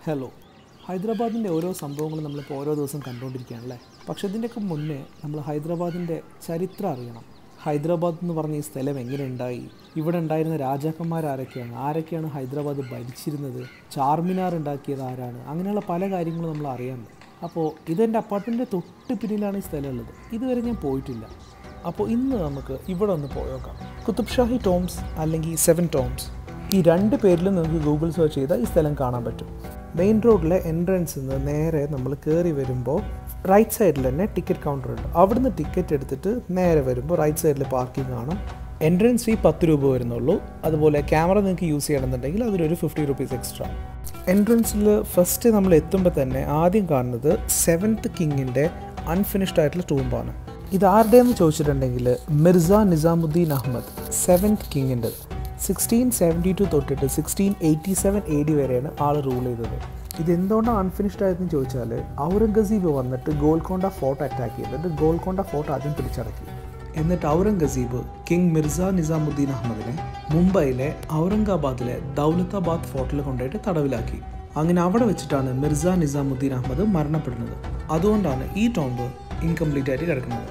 hello ഹൈദരാബാദിൻ്റെ ഓരോ സംഭവങ്ങളും നമ്മളിപ്പോൾ ഓരോ ദിവസം കണ്ടുകൊണ്ടിരിക്കുകയാണല്ലേ പക്ഷെ ഇതിൻ്റെയൊക്കെ മുന്നേ നമ്മൾ ഹൈദരാബാദിൻ്റെ ചരിത്രം അറിയണം ഹൈദരാബാദ് എന്ന് പറഞ്ഞ ഈ സ്ഥലം എങ്ങനെ ഉണ്ടായി ഇവിടെ ഉണ്ടായിരുന്ന രാജാക്കന്മാർ ആരൊക്കെയാണ് ആരൊക്കെയാണ് ഹൈദരാബാദ് ഭരിച്ചിരുന്നത് ചാർമിനാർ ഉണ്ടാക്കിയത് ആരാണ് അങ്ങനെയുള്ള പല കാര്യങ്ങളും നമ്മൾ അറിയാനുണ്ട് അപ്പോൾ ഇതെൻ്റെ അപ്പാർട്ട്മെൻറ്റിൻ്റെ തൊട്ട് പിന്നിലാണ് ഈ സ്ഥലമുള്ളത് ഇതുവരെ ഞാൻ പോയിട്ടില്ല അപ്പോൾ ഇന്ന് നമുക്ക് ഇവിടെ ഒന്ന് പോയോക്കാം കുത്തുബ് ഷാഹി ടോംസ് അല്ലെങ്കിൽ സെവൻ ടോംസ് ഈ രണ്ട് പേരിലും നിങ്ങൾക്ക് ഗൂഗിൾ സെർച്ച് ചെയ്താൽ ഈ സ്ഥലം കാണാൻ പറ്റും മെയിൻ റോഡിലെ എൻട്രൻസ് നിന്ന് നേരെ നമ്മൾ കയറി വരുമ്പോൾ റൈറ്റ് സൈഡിൽ തന്നെ ടിക്കറ്റ് കൗണ്ടർ ഉണ്ട് അവിടുന്ന് ടിക്കറ്റ് എടുത്തിട്ട് നേരെ വരുമ്പോൾ റൈറ്റ് സൈഡിൽ പാർക്കിംഗ് കാണും എൻട്രൻസ് ഫീ പത്ത് രൂപ വരുന്നുള്ളൂ അതുപോലെ ക്യാമറ നിങ്ങൾക്ക് യൂസ് ചെയ്യണമെന്നുണ്ടെങ്കിൽ അതിലൊരു ഫിഫ്റ്റി റുപ്പീസ് എക്സ്ട്രാ എൻട്രൻസിൽ ഫസ്റ്റ് നമ്മൾ എത്തുമ്പോൾ തന്നെ ആദ്യം കാണുന്നത് സെവൻത്ത് കിങ്ങിൻ്റെ അൺഫിനിഷ്ഡ് ആയിട്ടുള്ള ടൂമ്പാണ് ഇത് ആരുടെയെന്ന് ചോദിച്ചിട്ടുണ്ടെങ്കിൽ മിർസ നിസാമുദ്ദീൻ അഹമ്മദ് സെവൻത്ത് കിങ്ങിൻ്റെ സിക്സ്റ്റീൻ സെവൻറ്റി ടു തൊട്ടിട്ട് sixteen eighty seven A D വരെയാണ് ആൾ റൂൾ ചെയ്തത് ഇത് എന്തുകൊണ്ടാണ് അൺഫിനിഷ്ഡ് ആയതെന്ന് ചോദിച്ചാൽ ഔറംഗസീബ് വന്നിട്ട് ഗോൽക്കൊണ്ട ഫോർട്ട് അറ്റാക്ക് ചെയ്തിട്ട് ഗോൽക്കൊണ്ട ഫോർട്ട് ആദ്യം പിടിച്ചടക്കി എന്നിട്ട് ഔറംഗസീബ് കിങ് മിർസ നിസാമുദ്ദീൻ അഹമ്മദിനെ മുംബൈയിലെ ഔറംഗാബാദിലെ ദൗലത്താബാദ് ഫോർട്ടിൽ കൊണ്ടുപോയിട്ട് തടവിലാക്കി അങ്ങനെ അവിടെ വെച്ചിട്ടാണ് മിർസ നിസാമുദ്ദീൻ അഹമ്മദ് മരണപ്പെടുന്നത് അതുകൊണ്ടാണ് ഈ ടോംബ് ഇൻകംപ്ലീറ്റ് ആയിട്ട് കിടക്കുന്നത്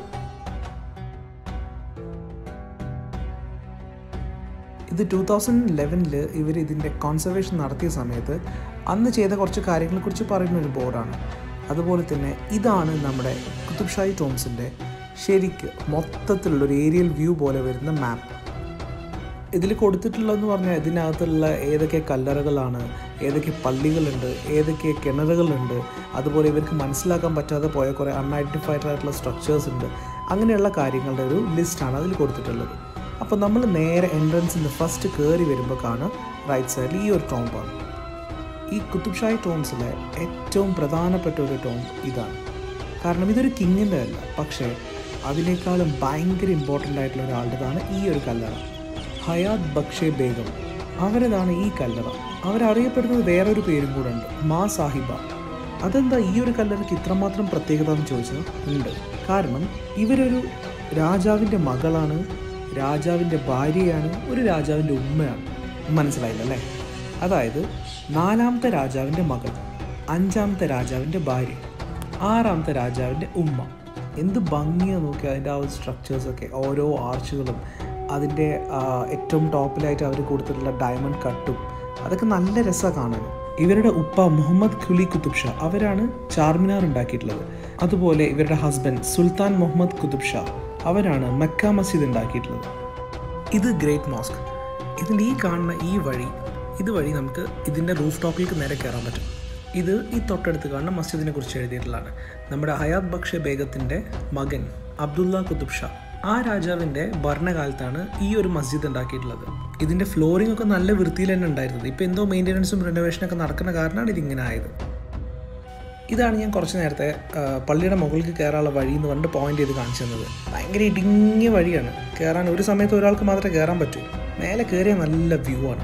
ഇത് ടൂ തൗസൻഡ് ലെവനിൽ ഇവർ ഇതിൻ്റെ കോൺസർവേഷൻ നടത്തിയ സമയത്ത് അന്ന് ചെയ്ത കുറച്ച് കാര്യങ്ങളെക്കുറിച്ച് പറയുന്ന ഒരു ബോർഡാണ് അതുപോലെ തന്നെ ഇതാണ് നമ്മുടെ കുത്തുബ് ഷാഹി ടോംസിൻ്റെ ശരിക്ക് മൊത്തത്തിലുള്ളൊരു ഏരിയൽ വ്യൂ പോലെ വരുന്ന മാപ്പ് ഇതിൽ കൊടുത്തിട്ടുള്ളതെന്ന് പറഞ്ഞാൽ ഇതിനകത്തുള്ള ഏതൊക്കെ കല്ലറകളാണ് ഏതൊക്കെ പള്ളികളുണ്ട് ഏതൊക്കെ കിണറുകളുണ്ട് അതുപോലെ ഇവർക്ക് മനസ്സിലാക്കാൻ പറ്റാതെ പോയ കുറേ അൺഐഡൻറ്റിഫൈഡ് ആയിട്ടുള്ള സ്ട്രക്ചേഴ്സ് ഉണ്ട് അങ്ങനെയുള്ള കാര്യങ്ങളുടെ ഒരു ലിസ്റ്റാണ് അതിൽ കൊടുത്തിട്ടുള്ളത് അപ്പോൾ നമ്മൾ നേരെ എൻട്രൻസിൽ നിന്ന് ഫസ്റ്റ് കയറി വരുമ്പോൾ കാണാം റൈറ്റ് സൈഡിൽ ഈ ഒരു ടോംബാണ് ഈ കുത്തുബ് ഷാഹി ടോംസിലെ ഏറ്റവും പ്രധാനപ്പെട്ട ഒരു ടോം ഇതാണ് കാരണം ഇതൊരു കിങ്ങിൻ്റെ അല്ല പക്ഷേ അതിനേക്കാളും ഭയങ്കര ഇമ്പോർട്ടൻ്റ് ആയിട്ടുള്ള ഒരാളുടേതാണ് ഈ ഒരു കല്ലറ ഹയാത് ബക്ഷെ ബേഗം അവരതാണ് ഈ കല്ലറ അവരറിയപ്പെടുന്നത് വേറൊരു പേരും കൂടെ ഉണ്ട് മാ സാഹിബ അതെന്താ ഈ ഒരു കല്ലറയ്ക്ക് ഇത്രമാത്രം പ്രത്യേകത എന്ന് ചോദിച്ചാൽ ഉണ്ട് കാരണം ഇവരൊരു രാജാവിൻ്റെ മകളാണ് രാജാവിൻ്റെ ഭാര്യയാണ് ഒരു രാജാവിൻ്റെ ഉമ്മയാണ് മനസ്സിലായില്ല അല്ലേ അതായത് നാലാമത്തെ രാജാവിൻ്റെ മകൾ അഞ്ചാമത്തെ രാജാവിൻ്റെ ഭാര്യ ആറാമത്തെ രാജാവിൻ്റെ ഉമ്മ എന്ത് ഭംഗിയാണ് നോക്കി അതിൻ്റെ ആ ഒരു സ്ട്രക്ചേഴ്സൊക്കെ ഓരോ ആർച്ചുകളും അതിൻ്റെ ഏറ്റവും ടോപ്പിലായിട്ട് അവർ കൊടുത്തിട്ടുള്ള ഡയമണ്ട് കട്ടും അതൊക്കെ നല്ല രസമാണ് കാണാൻ ഇവരുടെ ഉപ്പ മുഹമ്മദ് ഖുലി കുത്തുബ് ഷാ അവരാണ് ചാർമിനാർ ഉണ്ടാക്കിയിട്ടുള്ളത് അതുപോലെ ഇവരുടെ ഹസ്ബൻഡ് സുൽത്താൻ മുഹമ്മദ് കുത്തുബ് ഷാ അവരാണ് മക്ക മസ്ജിദ് ഉണ്ടാക്കിയിട്ടുള്ളത് ഇത് ഗ്രേറ്റ് മോസ്ക് ഇതിൻ്റെ ഈ കാണുന്ന ഈ വഴി ഇതുവഴി നമുക്ക് ഇതിൻ്റെ റൂഫ് ടോപ്പിലേക്ക് നേരെ കയറാൻ പറ്റും ഇത് ഈ തൊട്ടടുത്ത് കാണുന്ന മസ്ജിദിനെ കുറിച്ച് എഴുതിയിട്ടുള്ളതാണ് നമ്മുടെ ഹയാത് ബക്ഷെ ബേഗത്തിൻ്റെ മകൻ അബ്ദുള്ള കുത്തുബ് ഷാ ആ രാജാവിൻ്റെ ഭരണകാലത്താണ് ഈ ഒരു മസ്ജിദ് ഉണ്ടാക്കിയിട്ടുള്ളത് ഇതിൻ്റെ ഫ്ലോറിംഗ് ഒക്കെ നല്ല വൃത്തിയിൽ തന്നെ ഉണ്ടായിരുന്നത് ഇപ്പോൾ എന്തോ മെയിൻ്റനൻസും റിനോവേഷനൊക്കെ നടക്കുന്ന കാരണമാണ് ഇതിങ്ങനെ ആയത് ഇതാണ് ഞാൻ കുറച്ച് നേരത്തെ പള്ളിയുടെ മുകളിലേക്ക് കയറാനുള്ള വഴി എന്ന് പറഞ്ഞിട്ട് പോയിന്റ് ചെയ്ത് കാണിച്ചു തന്നത് ഭയങ്കര ഇടുങ്ങിയ വഴിയാണ് കയറാൻ ഒരു സമയത്ത് ഒരാൾക്ക് മാത്രമേ കയറാൻ പറ്റൂ മേലെ കയറിയ നല്ല വ്യൂ ആണ്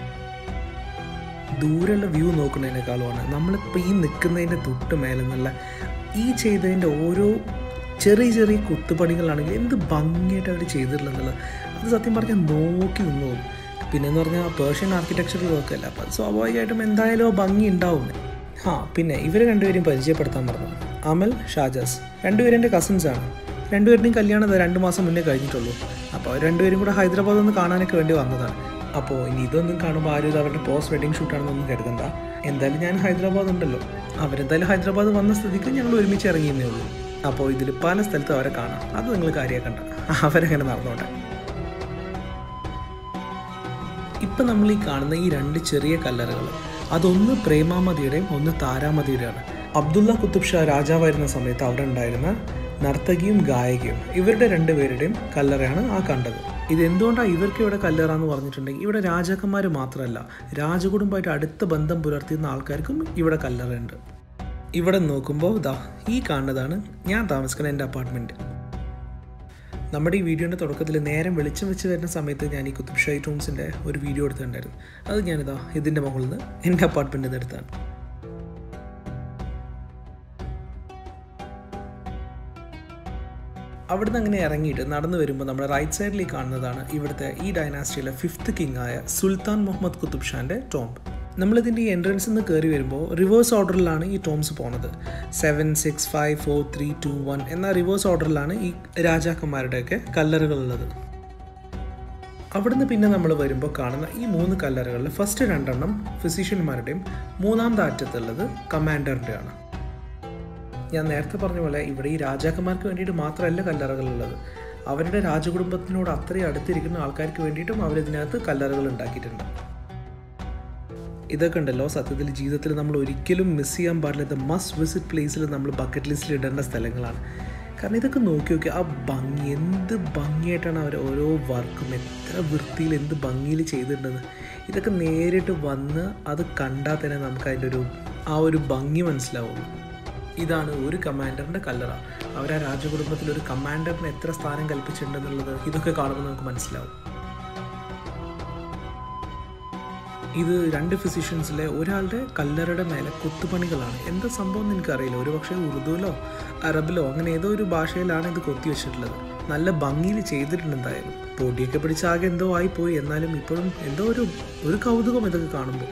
ദൂരെയുള്ള വ്യൂ നോക്കുന്നതിനേക്കാളുമാണ് നമ്മളിപ്പോൾ ഈ നിൽക്കുന്നതിൻ്റെ തൊട്ട് മേലെ നല്ല ഈ ചെയ്തതിൻ്റെ ഓരോ ചെറിയ ചെറിയ കുത്തുപണികളാണെങ്കിൽ എന്ത് ഭംഗിയായിട്ട് അവർ ചെയ്തിട്ടുള്ളതെന്നുള്ളത് അത് സത്യം പറഞ്ഞാൽ നോക്കി നിന്നു പിന്നെന്ന് പറഞ്ഞാൽ പേർഷ്യൻ ആർക്കിടെക്ചറിൽ വർക്കല്ല അപ്പോൾ അത് സ്വാഭാവികമായിട്ടും എന്തായാലും ആ ഭംഗി ഉണ്ടാവും ആ പിന്നെ ഇവർ രണ്ടുപേരും പരിചയപ്പെടുത്താൻ പറഞ്ഞു അമൽ ഷാജാസ് രണ്ടുപേരും എൻ്റെ കസിൻസാണ് രണ്ടുപേരുടെയും കല്യാണം രണ്ട് മാസം മുന്നേ കഴിഞ്ഞിട്ടുള്ളൂ അപ്പോൾ അവർ രണ്ടുപേരും കൂടെ ഹൈദരാബാദ് ഒന്ന് കാണാനൊക്കെ വേണ്ടി വന്നതാണ് അപ്പോൾ ഇനി ഇതൊന്നും കാണുമ്പോൾ ആരും ഇത് അവരുടെ പോസ്റ്റ് വെഡിങ് ഷൂട്ടാണെന്നൊന്നും കരുതണ്ട എന്തായാലും ഞാൻ ഹൈദരാബാദ് ഉണ്ടല്ലോ അവരെന്തായാലും ഹൈദരാബാദ് വന്ന സ്ഥിതിക്ക് ഞങ്ങൾ ഒരുമിച്ച് ഇറങ്ങിയെന്നേ ഉള്ളൂ അപ്പോൾ ഇതിൽ പല സ്ഥലത്തും അവരെ കാണാം അത് നിങ്ങൾ കാര്യമാക്കണ്ട അവരെങ്ങനെ നടന്നോട്ടെ ഇപ്പം നമ്മൾ ഈ കാണുന്ന ഈ രണ്ട് ചെറിയ കല്ലറകൾ അതൊന്ന് പ്രേമാമതിയുടെയും ഒന്ന് താരാമതിയുടെയാണ് അബ്ദുള്ള കുത്തുബ് ഷാ രാജാവായിരുന്ന സമയത്ത് അവിടെ ഉണ്ടായിരുന്ന നർത്തകിയും ഗായകയും ഇവരുടെ രണ്ടുപേരുടെയും കല്ലറയാണ് ആ കണ്ടത് ഇത് എന്തുകൊണ്ടാണ് ഇവർക്ക് ഇവിടെ കല്ലറ എന്ന് പറഞ്ഞിട്ടുണ്ടെങ്കിൽ ഇവിടെ രാജാക്കന്മാർ മാത്രമല്ല രാജകുടുംബമായിട്ട് അടുത്ത ബന്ധം പുലർത്തിയിരുന്ന ആൾക്കാർക്കും ഇവിടെ കല്ലറയുണ്ട് ഇവിടെ നോക്കുമ്പോൾ ഇതാ ഈ കാണുന്നതാണ് ഞാൻ താമസിക്കുന്ന എൻ്റെ അപ്പാർട്ട്മെൻറ്റ് നമ്മുടെ ഈ വീഡിയോൻ്റെ തുടക്കത്തിൽ നേരം വെളിച്ചം വെച്ച് വരുന്ന സമയത്ത് ഞാൻ ഈ കുത്തുബ് ഷാഹി ടൂംസിൻ്റെ ഒരു വീഡിയോ എടുത്തിട്ടുണ്ടായിരുന്നു അത് ഞാനിതാ ഇതിൻ്റെ മുകളിൽ നിന്ന് എൻ്റെ അപ്പാർട്ട്മെൻറ്റിൽ നിന്ന് എടുത്താണ് അവിടുന്ന് അങ്ങനെ ഇറങ്ങിയിട്ട് നടന്നു വരുമ്പോൾ നമ്മുടെ റൈറ്റ് സൈഡിലേക്ക് കാണുന്നതാണ് ഇവിടുത്തെ ഈ ഡൈനാസ്റ്റിയിലെ ഫിഫ്ത്ത് കിങ് ആയ സുൽത്താൻ മുഹമ്മദ് കുത്തുബ് ഷാൻ്റെ ടോംബ് നമ്മളിതിൻ്റെ ഈ എൻട്രൻസിൽ നിന്ന് കയറി വരുമ്പോൾ റിവേഴ്സ് ഓർഡറിലാണ് ഈ ടോംസ് പോണത് seven six five four three two one എന്ന റിവേഴ്സ് ഓർഡറിലാണ് ഈ രാജാക്കന്മാരുടെയൊക്കെ കല്ലറുകളുള്ളത് അവിടുന്ന് പിന്നെ നമ്മൾ വരുമ്പോൾ കാണുന്ന ഈ മൂന്ന് കല്ലറുകളിൽ ഫസ്റ്റ് രണ്ടെണ്ണം ഫിസിഷ്യന്മാരുടെയും മൂന്നാമത്തെ അറ്റത്തുള്ളത് കമാൻഡറിൻ്റെയാണ് ഞാൻ നേരത്തെ പറഞ്ഞ പോലെ ഇവിടെ ഈ രാജാക്കന്മാർക്ക് വേണ്ടിയിട്ട് മാത്രമല്ല കല്ലറകളുള്ളത് അവരുടെ രാജകുടുംബത്തിനോട് അത്രയും അടുത്തിരിക്കുന്ന ആൾക്കാർക്ക് വേണ്ടിയിട്ടും അവരിതിനകത്ത് കല്ലറകൾ ഉണ്ടാക്കിയിട്ടുണ്ട് ഇതൊക്കെ ഉണ്ടല്ലോ സത്യത്തിൽ ജീവിതത്തിൽ നമ്മൾ ഒരിക്കലും മിസ് ചെയ്യാൻ പാടില്ലാത്ത മസ്റ്റ് വിസിറ്റ് പ്ലേസിൽ നമ്മൾ ബക്കറ്റ് ലിസ്റ്റിൽ ഇടേണ്ട സ്ഥലങ്ങളാണ് കാരണം ഇതൊക്കെ നോക്കി നോക്കി ആ ഭംഗി എന്ത് ഭംഗിയായിട്ടാണ് അവർ ഓരോ വർക്കും എത്ര വൃത്തിയിൽ എന്ത് ഭംഗിയിൽ ചെയ്തിട്ടുണ്ടെന്ന് ഇതൊക്കെ നേരിട്ട് വന്ന് അത് കണ്ടാൽ തന്നെ നമുക്ക് അതിൻ്റെ ഒരു ആ ഒരു ഭംഗി മനസ്സിലാവുള്ളൂ ഇതാണ് ഒരു കമാൻഡറിൻ്റെ കല്ലറ അവർ ആ രാജകുടുംബത്തിൽ ഒരു കമാൻഡറിന് എത്ര സ്ഥാനം കൽപ്പിച്ചിട്ടുണ്ടെന്നുള്ളത് ഇതൊക്കെ കാണുമ്പോൾ നമുക്ക് മനസ്സിലാവും ഇത് രണ്ട് ഫിസിഷ്യൻസിലെ ഒരാളുടെ കല്ലറയുടെ മേലെ കൊത്തുപണികളാണ് എന്താ സംഭവം എന്ന് എനിക്കറിയില്ല ഒരു പക്ഷേ ഉറുദുവിലോ അറബിലോ അങ്ങനെ ഏതോ ഒരു ഭാഷയിലാണ് ഇത് കൊത്തി വെച്ചിട്ടുള്ളത് നല്ല ഭംഗിയിൽ ചെയ്തിട്ടുണ്ട് എന്തായാലും പൊടിയൊക്കെ പിടിച്ച് ആകെ എന്തോ ആയിപ്പോയി എന്നാലും ഇപ്പോഴും എന്തോ ഒരു ഒരു കൗതുകം ഇതൊക്കെ കാണുമ്പോൾ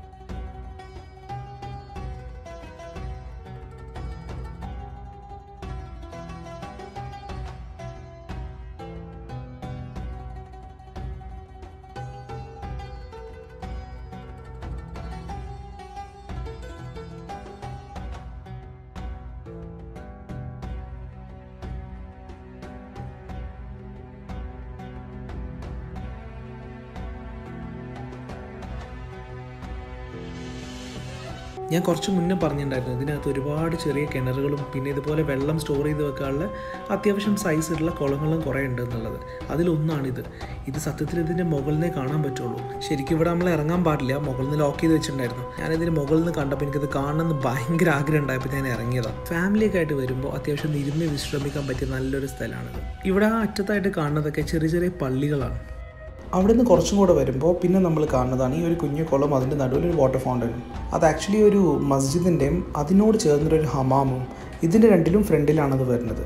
ഞാൻ കുറച്ച് മുന്നേ പറഞ്ഞിട്ടുണ്ടായിരുന്നു ഇതിനകത്ത് ഒരുപാട് ചെറിയ കിണറുകളും പിന്നെ ഇതുപോലെ വെള്ളം സ്റ്റോർ ചെയ്ത് വെക്കാനുള്ള അത്യാവശ്യം സൈസുള്ള കുളങ്ങളും കുറേ ഉണ്ട് എന്നുള്ളത് അതിലൊന്നാണിത് ഇത് സത്യത്തിൽ ഇതിൻ്റെ മുകളിൽ നിന്നേ കാണാൻ പറ്റുള്ളൂ ശരിക്കും ഇവിടെ നമ്മൾ ഇറങ്ങാൻ പാടില്ല മുകളിൽ നിന്ന് ലോക്ക് ചെയ്ത് വെച്ചിട്ടുണ്ടായിരുന്നു ഞാനിതിന് മുകളിൽ നിന്ന് കണ്ടപ്പോൾ എനിക്കത് കാണണമെന്ന് ഭയങ്കര ആഗ്രഹം ഉണ്ടായപ്പോൾ ഞാൻ ഇറങ്ങിയതാണ് ഫാമിലിയൊക്കെ ആയിട്ട് വരുമ്പോൾ അത്യാവശ്യം ഇരുന്ന് വിശ്രമിക്കാൻ പറ്റിയ നല്ലൊരു സ്ഥലമാണിത് ഇവിടെ ആ അറ്റത്തായിട്ട് കാണുന്നതൊക്കെ ചെറിയ ചെറിയ പള്ളികളാണ് അവിടുന്ന് കുറച്ചും കൂടെ വരുമ്പോൾ പിന്നെ നമ്മൾ കാണുന്നതാണ് ഈ ഒരു കുഞ്ഞു കുളം അതിൻ്റെ നടുവിൽ ഒരു വാട്ടർ ഫൗണ്ടനും അത് ആക്ച്വലി ഒരു മസ്ജിദിൻ്റെയും അതിനോട് ചേർന്നൊരു ഹമാമും ഇതിൻ്റെ രണ്ടിലും ഫ്രണ്ടിലാണത് വരുന്നത്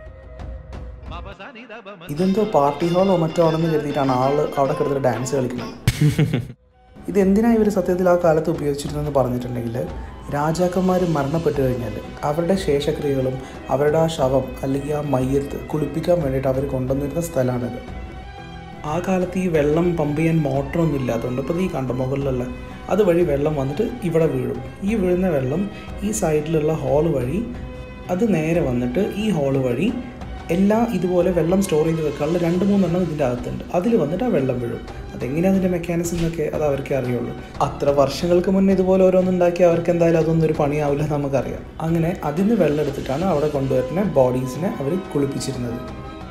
ഇതെന്തോ പാർട്ടി ഹാളോ മറ്റോ ആണെന്ന് കരുതിയിട്ടാണ് ആള് അവിടെ കിടന്നിട്ട് ഡാൻസ് കളിക്കുന്നത് ഇതെന്തിനാണ് ഇവർ സത്യത്തിൽ ആ കാലത്ത് ഉപയോഗിച്ചിരുന്നതെന്ന് പറഞ്ഞിട്ടുണ്ടെങ്കിൽ രാജാക്കന്മാർ മരണപ്പെട്ടു കഴിഞ്ഞാൽ അവരുടെ ശേഷക്രിയകളും അവരുടെ ആ ശവം അല്ലെങ്കിൽ ആ മയ്യത്ത് കുളിപ്പിക്കാൻ വേണ്ടിയിട്ട് അവർ കൊണ്ടുവന്നിരുന്ന സ്ഥലമാണിത് ആ കാലത്ത് ഈ വെള്ളം പമ്പ് ചെയ്യാൻ മോട്ടറൊന്നും ഇല്ലാത്തതുകൊണ്ട് ഇപ്പോൾ ഈ കണ്ട മുകളിലുള്ള അതുവഴി വെള്ളം വന്നിട്ട് ഇവിടെ വീഴും ഈ വീഴുന്ന വെള്ളം ഈ സൈഡിലുള്ള ഹോള് വഴി അത് നേരെ വന്നിട്ട് ഈ ഹോള് വഴി എല്ലാ ഇതുപോലെ വെള്ളം സ്റ്റോർ ചെയ്ത് വെക്കാനുള്ള രണ്ട് മൂന്നെണ്ണം ഇതിൻ്റെ അകത്തുണ്ട് അതിൽ വന്നിട്ട് ആ വെള്ളം വീഴും അതെങ്ങനെയാണ് അതിൻ്റെ മെക്കാനിസം എന്നൊക്കെ അത് അവർക്ക് അറിയുള്ളൂ അത്ര വർഷങ്ങൾക്ക് മുന്നേ ഇതുപോലെ ഓരോന്നുണ്ടാക്കി അവർക്ക് എന്തായാലും അതൊന്നും ഒരു പണിയാവില്ല നമുക്കറിയാം അങ്ങനെ അതിന് വെള്ളം എടുത്തിട്ടാണ് അവിടെ കൊണ്ടുവരുന്ന ബോഡീസിനെ അവർ കുളിപ്പിച്ചിരുന്നത്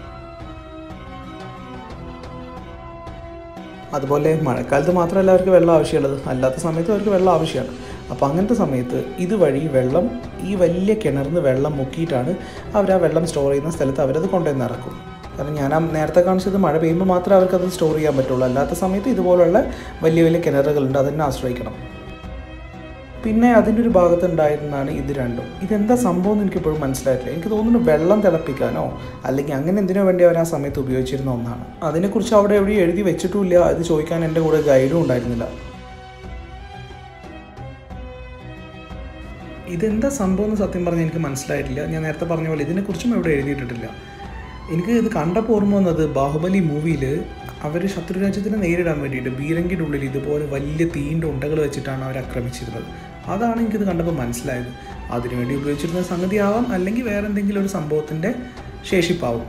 അതുപോലെ മഴക്കാലത്ത് മാത്രമല്ല അവർക്ക് വെള്ളം ആവശ്യമുള്ളത് അല്ലാത്ത സമയത്ത് അവർക്ക് വെള്ളം ആവശ്യമാണ് അപ്പോൾ അങ്ങനത്തെ സമയത്ത് ഇതുവഴി വെള്ളം ഈ വലിയ കിണറിന്ന് വെള്ളം മുക്കിയിട്ടാണ് അവർ ആ വെള്ളം സ്റ്റോർ ചെയ്യുന്ന സ്ഥലത്ത് അവരത് കൊണ്ടുവന്ന് ഇറക്കും കാരണം ഞാൻ ആ നേരത്തെ കാണിച്ചത് മഴ പെയ്യുമ്പോൾ മാത്രമേ അവർക്കത് സ്റ്റോർ ചെയ്യാൻ പറ്റുള്ളൂ അല്ലാത്ത സമയത്ത് ഇതുപോലുള്ള വലിയ വലിയ കിണറുകളുണ്ട് അതിനെ ആശ്രയിക്കണം പിന്നെ അതിൻ്റെ ഒരു ഭാഗത്ത് ഉണ്ടായിരുന്നതാണ് ഇത് രണ്ടും ഇതെന്താ സംഭവം എന്ന് എനിക്കിപ്പോഴും മനസ്സിലായിട്ടില്ല എനിക്ക് തോന്നുന്നു വെള്ളം തിളപ്പിക്കാനോ അല്ലെങ്കിൽ അങ്ങനെ എന്തിനോ വേണ്ടി അവർ ആ സമയത്ത് ഉപയോഗിച്ചിരുന്ന ഒന്നാണ് അതിനെക്കുറിച്ച് അവിടെ എവിടെയും എഴുതി വെച്ചിട്ടുമില്ല അത് ചോദിക്കാൻ എൻ്റെ കൂടെ ഗൈഡും ഉണ്ടായിരുന്നില്ല ഇതെന്താ സംഭവം എന്ന് സത്യം പറഞ്ഞാൽ എനിക്ക് മനസ്സിലായിട്ടില്ല ഞാൻ നേരത്തെ പറഞ്ഞ പോലെ ഇതിനെക്കുറിച്ചും എവിടെ എഴുതിയിട്ടിട്ടില്ല എനിക്ക് ഇത് കണ്ടപ്പോൾ ഓർമ്മ വന്നത് ബാഹുബലി മൂവിയിൽ അവർ ശത്രുരാജ്യത്തിനെ നേരിടാൻ വേണ്ടിയിട്ട് ബീരങ്കിയുടെ ഉള്ളിൽ ഇതുപോലെ വലിയ തീൻ്റെ ഉണ്ടകൾ വെച്ചിട്ടാണ് അവർ ആക്രമിച്ചിരുന്നത് അതാണ് എനിക്കിത് കണ്ടപ്പോൾ മനസ്സിലായത് അതിനുവേണ്ടി ഉപയോഗിച്ചിരുന്ന സംഗതിയാവാം അല്ലെങ്കിൽ വേറെ എന്തെങ്കിലും ഒരു സംഭവത്തിൻ്റെ ശേഷിപ്പാവും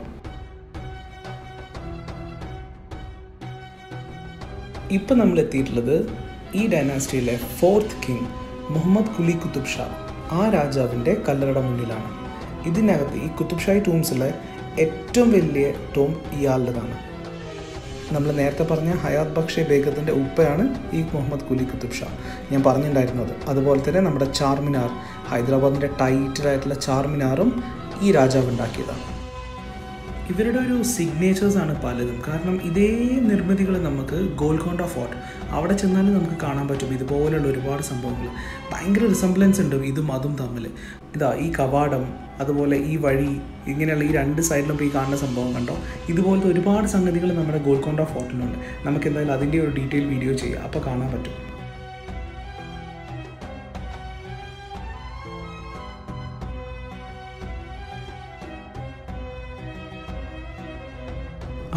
ഇപ്പം നമ്മൾ എത്തിയിട്ടുള്ളത് ഈ ഡൈനാസ്റ്റിയിലെ ഫോർത്ത് കിങ് മുഹമ്മദ് കുലി കുത്തുബ് ഷാ ആ രാജാവിൻ്റെ കല്ലറയുടെ മുന്നിലാണ് ഇതിനകത്ത് ഈ കുത്തുബ് ഷാഹി ടൂംസിലെ ഏറ്റവും വലിയ ടോം ഇയാളുടേതാണ് നമ്മൾ നേരത്തെ പറഞ്ഞ ഹയാത്ത് ബക്ഷെ ബേഗത്തിൻ്റെ ഉപ്പയാണ് ഈ മുഹമ്മദ് കുലി കുത്തുബ് ഷാ ഞാൻ പറഞ്ഞിട്ടുണ്ടായിരുന്നത് അതുപോലെ തന്നെ നമ്മുടെ ചാർമിനാർ ഹൈദരാബാദിൻ്റെ ടൈറ്റിലായിട്ടുള്ള ചാർമിനാറും ഈ രാജാവ് ഉണ്ടാക്കിയതാണ് ഇവരുടെ ഒരു സിഗ്നേച്ചേഴ്സ് ആണ് പലതും കാരണം ഇതേ നിർമ്മിതികൾ നമുക്ക് ഗോൽക്കൊണ്ട ഫോർട്ട് അവിടെ ചെന്നാലും നമുക്ക് കാണാൻ പറ്റും ഇതുപോലുള്ള ഒരുപാട് സംഭവങ്ങൾ ഭയങ്കര റിസംബ്ലൻസ് ഉണ്ട് ഇതും അതും തമ്മിൽ ഇതാ ഈ കവാടം അതുപോലെ ഈ വഴി ഇങ്ങനെയുള്ള ഈ രണ്ട് സൈഡിലും ഈ കാണുന്ന സംഭവം കണ്ടോ ഇതുപോലത്തെ ഒരുപാട് സംഗതികൾ നമ്മുടെ ഗോൽക്കൊണ്ട ഫോർട്ടിലുണ്ട് നമുക്ക് എന്തായാലും അതിൻ്റെ ഒരു ഡീറ്റെയിൽ വീഡിയോ ചെയ്യാം അപ്പോൾ കാണാൻ പറ്റും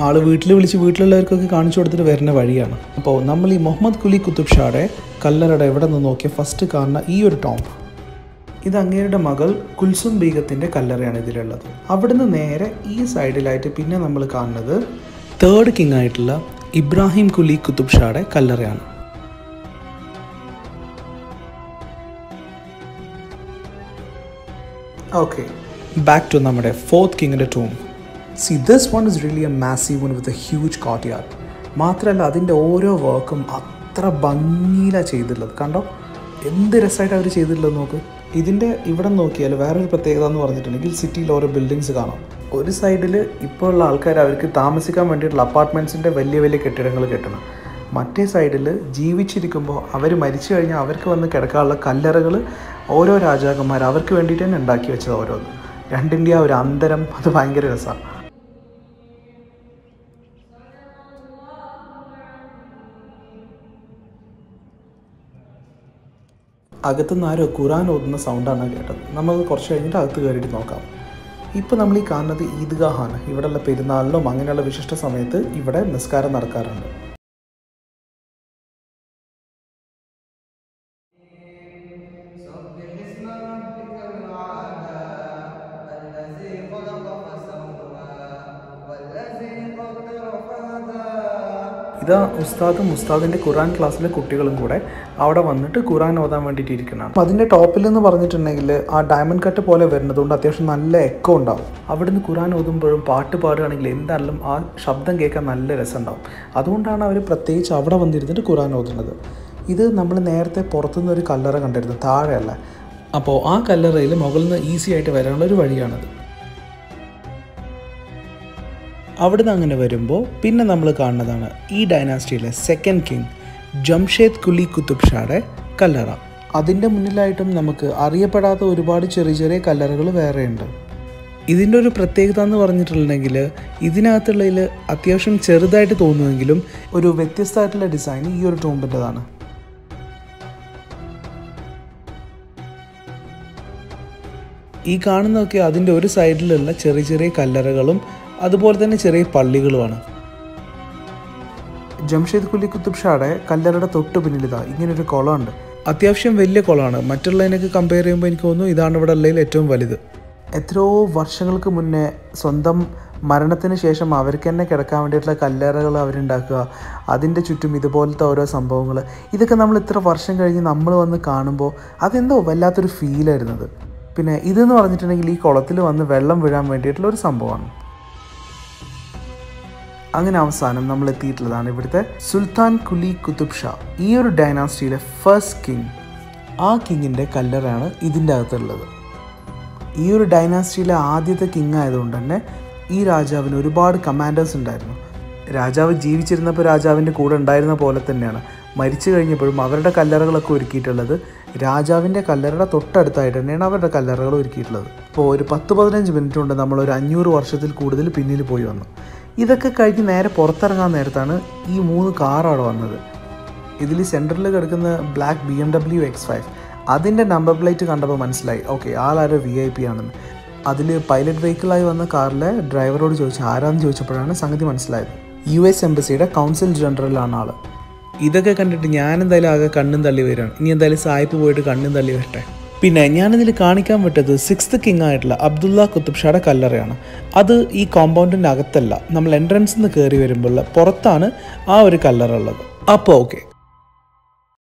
ആൾ വീട്ടിൽ വിളിച്ച് വീട്ടിലുള്ളവർക്കൊക്കെ കാണിച്ചു കൊടുത്തിട്ട് വരുന്ന വഴിയാണ് അപ്പോൾ നമ്മൾ ഈ മുഹമ്മദ് കുലി കുത്തുബ് ഷായുടെ കല്ലറയുടെ എവിടെ നിന്ന് നോക്കിയ ഫസ്റ്റ് കാണുന്ന ഈ ഒരു ടോംബ് ഇത് അങ്ങേരുടെ മകൾ കുൽസും ബീഗത്തിൻ്റെ കല്ലറയാണ് ഇതിലുള്ളത് അവിടുന്ന് നേരെ ഈ സൈഡിലായിട്ട് പിന്നെ നമ്മൾ കാണുന്നത് തേർഡ് കിങ് ആയിട്ടുള്ള ഇബ്രാഹിം കുലി കുത്തുബ് ഷായുടെ കല്ലറയാണ് ഓക്കെ ബാക്ക് ടു നമ്മുടെ ഫോർത്ത് കിങ്ങിൻ്റെ tomb see this one is really a massive one with a huge courtyard മാത്രമല്ല അതിൻ്റെ ഓരോ വർക്കും അത്ര ഭംഗിയിലാണ് ചെയ്തിട്ടുള്ളത് കണ്ടോ എന്ത് രസമായിട്ട് അവർ ചെയ്തിട്ടുള്ളത് നോക്ക് ഇതിൻ്റെ ഇവിടെ നോക്കിയാൽ വേറൊരു പ്രത്യേകത എന്ന് പറഞ്ഞിട്ടുണ്ടെങ്കിൽ സിറ്റിയിൽ ഓരോ ബിൽഡിങ്സ് കാണാം ഒരു സൈഡിൽ ഇപ്പോൾ ഉള്ള ആൾക്കാർ അവർക്ക് താമസിക്കാൻ വേണ്ടിയിട്ടുള്ള അപ്പാർട്ട്മെൻറ്റ്സിൻ്റെ വലിയ വലിയ കെട്ടിടങ്ങൾ കെട്ടണം മറ്റേ സൈഡിൽ ജീവിച്ചിരിക്കുമ്പോൾ അവർ മരിച്ചു കഴിഞ്ഞാൽ അവർക്ക് വന്ന് കിടക്കാനുള്ള കല്ലറകൾ ഓരോ രാജാക്കന്മാർ അവർക്ക് വേണ്ടിയിട്ട് തന്നെ ഉണ്ടാക്കി വെച്ചത് ഓരോന്ന് രണ്ടിൻ്റെ ആ ഒരു അന്തരം അത് ഭയങ്കര രസമാണ് അകത്തുനിന്ന് ആരോ ഖുറാൻ ഓതുന്ന സൗണ്ടാണ് കേട്ടത് നമുക്ക് കുറച്ച് കഴിഞ്ഞിട്ട് അകത്ത് കയറിയിട്ട് നോക്കാം ഇപ്പോൾ നമ്മൾ ഈ കാണുന്നത് ഈദ്ഗാഹാണ് ഇവിടെയുള്ള പെരുന്നാളിലും അങ്ങനെയുള്ള വിശിഷ്ട സമയത്ത് ഇവിടെ നിസ്കാരം നടക്കാറുണ്ട് ഇതാ ഉസ്താദും ഉസ്താദിൻ്റെ ഖുറാൻ ക്ലാസ്സിലെ കുട്ടികളും കൂടെ അവിടെ വന്നിട്ട് ഖുറാൻ ഓതാൻ വേണ്ടിയിട്ട് ഇരിക്കുന്നതാണ് അപ്പോൾ അതിൻ്റെ ടോപ്പിൽ എന്ന് പറഞ്ഞിട്ടുണ്ടെങ്കിൽ ആ ഡയമണ്ട് കട്ട് പോലെ വരുന്നതുകൊണ്ട് അത്യാവശ്യം നല്ല എക്കോ ഉണ്ടാവും അവിടുന്ന് ഖുറാൻ ഓതുമ്പോഴും പാട്ട് പാടുകയാണെങ്കിൽ എന്തായാലും ആ ശബ്ദം കേൾക്കാൻ നല്ല രസമുണ്ടാവും അതുകൊണ്ടാണ് അവർ പ്രത്യേകിച്ച് അവിടെ വന്നിരുന്നിട്ട് ഖുറാൻ ഓതുന്നത് ഇത് നമ്മൾ നേരത്തെ പുറത്തുനിന്ന് ഒരു കല്ലറ കണ്ടിരുന്നു താഴെയല്ല അപ്പോൾ ആ കല്ലറയിൽ മുകളിൽ നിന്ന് ഈസി ആയിട്ട് വരാനുള്ള ഒരു വഴിയാണത് അവിടുന്ന് അങ്ങനെ വരുമ്പോൾ പിന്നെ നമ്മൾ കാണുന്നതാണ് ഈ ഡൈനാസ്റ്റിയിലെ സെക്കൻഡ് കിങ് ജംഷേദ് കുലി കുത്തുബ് ഷായുടെ കല്ലറ അതിൻ്റെ മുന്നിലായിട്ടും നമുക്ക് അറിയപ്പെടാത്ത ഒരുപാട് ചെറിയ ചെറിയ കല്ലറകൾ വേറെയുണ്ട് ഇതിൻ്റെ ഒരു പ്രത്യേകത എന്ന് പറഞ്ഞിട്ടുണ്ടെങ്കിൽ ഇതിനകത്തുള്ളതിൽ അത്യാവശ്യം ചെറുതായിട്ട് തോന്നുമെങ്കിലും ഒരു വ്യത്യസ്തമായിട്ടുള്ള ഡിസൈൻ ഈ ഒരു ടോമ്പിൻ്റെതാണ് ഈ കാണുന്നതൊക്കെ അതിൻ്റെ ഒരു സൈഡിലുള്ള ചെറിയ ചെറിയ കല്ലറകളും അതുപോലെ തന്നെ ചെറിയ പള്ളികളുമാണ് ജംഷീദ് കുലി കുത്തുബ് ഷായുടെ കല്ലറയുടെ തൊട്ട് പിന്നിലിതാ ഇങ്ങനൊരു കുളമുണ്ട് അത്യാവശ്യം വലിയ കുളമാണ് മറ്റുള്ളതിനൊക്കെ കമ്പയർ ചെയ്യുമ്പോൾ എനിക്ക് തോന്നുന്നു ഇതാണ് ഇവിടെ ഉള്ളതിൽ ഏറ്റവും വലുത് എത്രയോ വർഷങ്ങൾക്ക് മുന്നേ സ്വന്തം മരണത്തിന് ശേഷം അവർക്ക് തന്നെ കിടക്കാൻ വേണ്ടിയിട്ടുള്ള കല്ലറകൾ അവരുണ്ടാക്കുക അതിൻ്റെ ചുറ്റും ഇതുപോലത്തെ ഓരോ സംഭവങ്ങൾ ഇതൊക്കെ നമ്മൾ ഇത്ര വർഷം കഴിഞ്ഞ് നമ്മൾ വന്ന് കാണുമ്പോൾ അതെന്തോ വല്ലാത്തൊരു ഫീലായിരുന്നത് പിന്നെ ഇതെന്ന് പറഞ്ഞിട്ടുണ്ടെങ്കിൽ ഈ കുളത്തിൽ വന്ന് വെള്ളം വീഴാൻ വേണ്ടിയിട്ടുള്ള ഒരു സംഭവമാണ് അങ്ങനെ അവസാനം നമ്മൾ എത്തിയിട്ടുള്ളതാണ് ഇവിടുത്തെ സുൽത്താൻ കുലി കുത്തുബ് ഷാ ഈ ഒരു ഡൈനാസ്റ്റിയിലെ ഫസ്റ്റ് കിങ് ആ കിങ്ങിൻ്റെ കല്ലറാണ് ഇതിൻ്റെ അകത്തുള്ളത് ഈ ഒരു ഡൈനാസ്റ്റിയിലെ ആദ്യത്തെ കിങ് ആയതുകൊണ്ട് തന്നെ ഈ രാജാവിന് ഒരുപാട് കമാൻഡേഴ്സ് ഉണ്ടായിരുന്നു രാജാവ് ജീവിച്ചിരുന്നപ്പോൾ രാജാവിൻ്റെ കൂടെ ഉണ്ടായിരുന്ന പോലെ തന്നെയാണ് മരിച്ചു കഴിഞ്ഞപ്പോഴും അവരുടെ കല്ലറകളൊക്കെ ഒരുക്കിയിട്ടുള്ളത് രാജാവിൻ്റെ കല്ലറയുടെ തൊട്ടടുത്തായിട്ട് തന്നെയാണ് അവരുടെ കല്ലറകൾ ഒരുക്കിയിട്ടുള്ളത് അപ്പോൾ ഒരു പത്ത് പതിനഞ്ച് മിനിറ്റ് കൊണ്ട് നമ്മൾ ഒരു അഞ്ഞൂറ് വർഷത്തിൽ കൂടുതൽ പിന്നിൽ പോയി വന്നു ഇതൊക്കെ കഴിഞ്ഞ് നേരെ പുറത്തിറങ്ങാൻ നേരത്താണ് ഈ മൂന്ന് കാർ അവിടെ വന്നത് ഇതിൽ സെൻറ്ററിൽ കിടക്കുന്ന black B M W X five അതിൻ്റെ നമ്പർ പ്ലേറ്റ് കണ്ടപ്പോൾ മനസ്സിലായി ഓക്കെ ആളാരോ വി ഐ പി ആണെന്ന് അതിൽ പൈലറ്റ് വെഹിക്കിളായി വന്ന കാറിലെ ഡ്രൈവറോട് ചോദിച്ചു ആരാന്ന് ചോദിച്ചപ്പോഴാണ് സംഗതി മനസ്സിലായത് യു എസ് എംബസിയുടെ കൗൺസിൽ ജനറലാണ് ആൾ ഇതൊക്കെ കണ്ടിട്ട് ഞാൻ എന്തായാലും ആകെ കണ്ണും തള്ളി വരികയാണ് ഇനി എന്തായാലും സായിപ്പ് പോയിട്ട് കണ്ണും തള്ളി വരട്ടെ പിന്നെ ഞാനിതിൽ കാണിക്കാൻ വിട്ടത് സിക്സ്ത് കിങ് ആയിട്ടുള്ള അബ്ദുള്ള കുത്തുബ് ഷായുടെ കല്ലറയാണ് അത് ഈ കോമ്പൗണ്ടിൻ്റെ അകത്തല്ല നമ്മൾ എൻട്രൻസിൽ നിന്ന് കയറി വരുമ്പോൾ പുറത്താണ് ആ ഒരു കല്ലറ ഉള്ളത് അപ്പോൾ ഓക്കെ